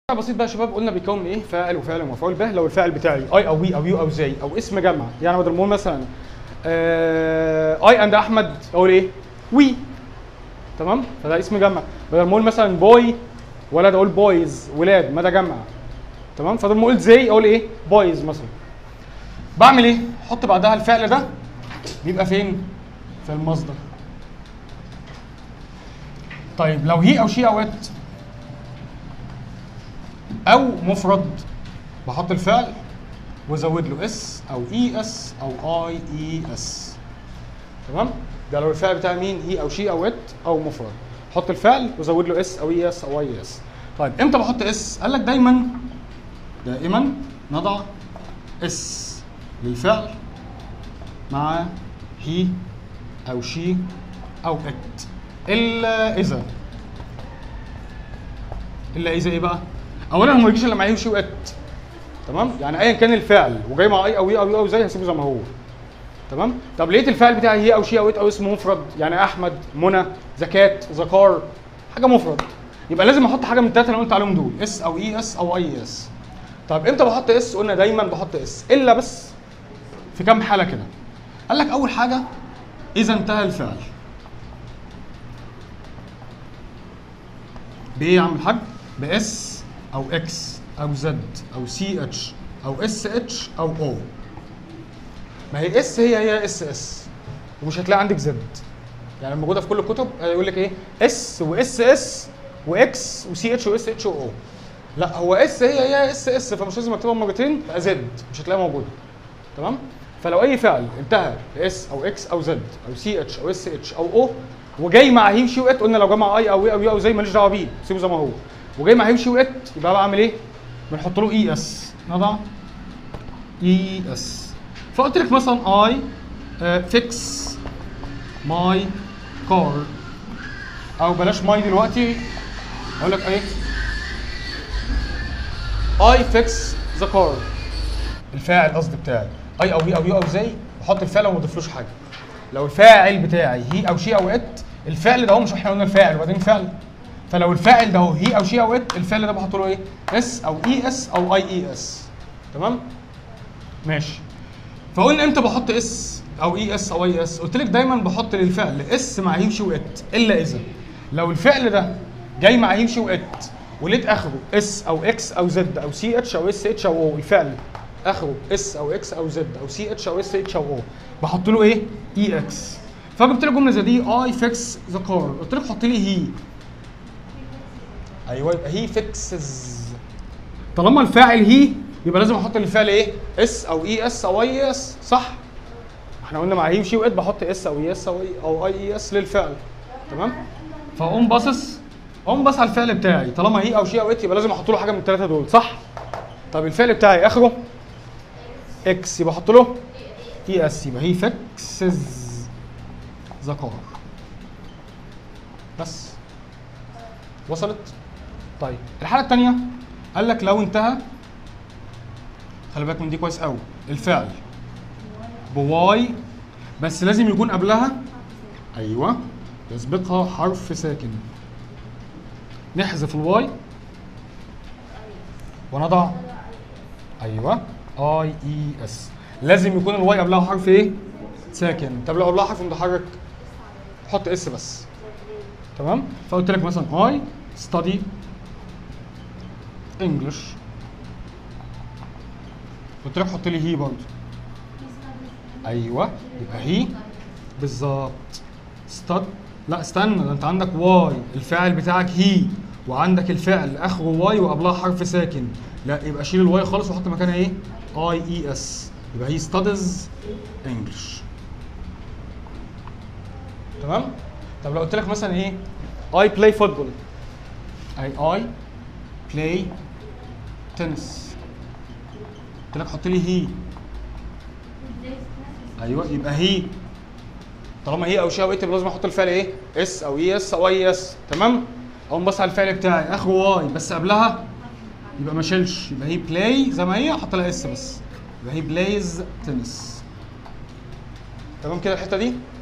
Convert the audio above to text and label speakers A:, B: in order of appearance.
A: بسيط بقى يا شباب قلنا بيكون من ايه فاعل وفاعل ومفعول به لو الفاعل بتاعي اي او وي او يو او زي او اسم جمع يعني بدل ما اقول مثلا اي اند احمد اقول ايه وي تمام فده اسم جمع بدل ما اقول مثلا بوي ولد اقول بويز ولاد ما ده جمع تمام فبدل ما اقول زي اقول ايه بويز مثلا بعمل ايه احط بعدها الفعل ده بيبقى فين في المصدر طيب لو هي او شي او ات او مفرد بحط الفعل وازود له اس او اي اس او اي اي اس تمام ده لو الفعل بتاع مين هي او شي او ات او مفرد حط الفعل وزود له اس او اي اس او اي اس طيب امتى بحط اس قال لك دايما دائما نضع اس للفعل مع هي او شي او ات الا اذا الا اذا ايه بقى اولا هو ما يجيش الا مع هي وشي وات تمام يعني ايا كان الفعل وجاي مع اي او اي او اي او زي هسيبه زي ما هو تمام طب لقيت الفعل بتاعي هي او شي او ات او اسم مفرد يعني احمد منى زكاه ذكار حاجه مفرد يبقى لازم احط حاجه من الثلاثه اللي قلت عليهم دول اس او اي اس او اي اس طب امتى بحط اس قلنا دايما بحط اس الا بس في كام حاله كده قال لك اول حاجه اذا انتهى الفعل بايه يا عم الحاج باس او اكس او زد او سي اتش او اس اتش او او ما هي اس هي هي اس اس ومش هتلاقي عندك زد يعني موجوده في كل الكتب يقول لك ايه اس واس اس واكس وسي اتش واس اتش واو لا هو اس هي هي اس اس فمش لازم اكتبها مرتين تبقى زد مش هتلاقيها موجوده تمام فلو اي فعل انتهى باس او اكس او زد او سي اتش او اس اتش او او وجاي مع هي وشي وات قلنا لو جاي مع اي او او او زي ماليش دعوه بيه سيبه زي ما هو وجاي مع هي وشي وات يبقى بعمل ايه؟ بنحط له اي اس نضع اي اس فقلت لك مثلا اي فيكس ماي كار او بلاش ماي دلوقتي اقول لك ايه اي فيكس ذا كار الفاعل قصدي بتاعي اي او هي او يو او زي بحط الفعل وما اضيفلوش حاجه لو الفاعل بتاعي هي او شي او ات الفعل ده هو مش احنا قلنا الفاعل وبعدين فعل فلو الفاعل ده هو هي او شي او ات الفعل ده بحط له ايه اس او اي اس او اي اي اس تمام ماشي فقلنا امتى بحط اس او اي اس او اي اس قلت لك دايما بحط للفعل اس مع هي وشي وات الا اذا لو الفعل ده جاي مع هي وشي وات ولقيت اخره اس او اكس او زد او سي اتش او اس اتش او او الفعل اخره اس او اكس او زد او سي اتش او اس اتش او او بحط له ايه اي اكس فجبت لك جمله زي دي اي فيكس ذا كار قلت لك حط لي هي ايوه يبقى هي فيكسز طالما الفاعل هي يبقى لازم احط للفعل ايه اس او اي اس او اي اس صح احنا قلنا مع هي وشي وات بحط اس او اي اس او اي او اي اي اس للفعل تمام فاقوم باصص اقوم باصص على الفعل بتاعي طالما هي او شي او ات يبقى لازم احط له حاجه من الثلاثه دول صح طب الفعل بتاعي اخره اكس يبقى احط له اي اس يبقى هي فيكسز ذكر بس وصلت طيب الحاله الثانيه قال لك لو انتهى خلي بالك من دي كويس قوي الفعل بواي بس لازم يكون قبلها ايوه يسبقها حرف ساكن نحذف الواي ونضع ايوه اي اي اس لازم يكون الواي قبلها حرف ايه ساكن طب لو قبلها حرف متحرك حط اس بس تمام فقلت لك مثلا اي ستادي انجلش قلت لك حط لي هي برضه ايوه يبقى هي بالظبط ستاد لا استنى ده انت عندك واي الفاعل بتاعك هي وعندك الفعل اخره واي وقبلها حرف ساكن لا يبقى شيل الواي خالص وحط مكانها ايه اي اي اس يبقى هي ستادز انجلش تمام طب لو قلت لك مثلا ايه اي بلاي فوتبول اي اي بلاي تنس قلت لك حط لي هي ايوه يبقى هي طالما هي او شيء او لازم احط الفعل ايه اس او اي اس او اي اس تمام اقوم بص على الفعل بتاعي اخره واي بس قبلها يبقى ما شيلش يبقى هي بلاي زي ما هي احط لها اس بس يبقى هي بلايز تنس تمام كده الحته دي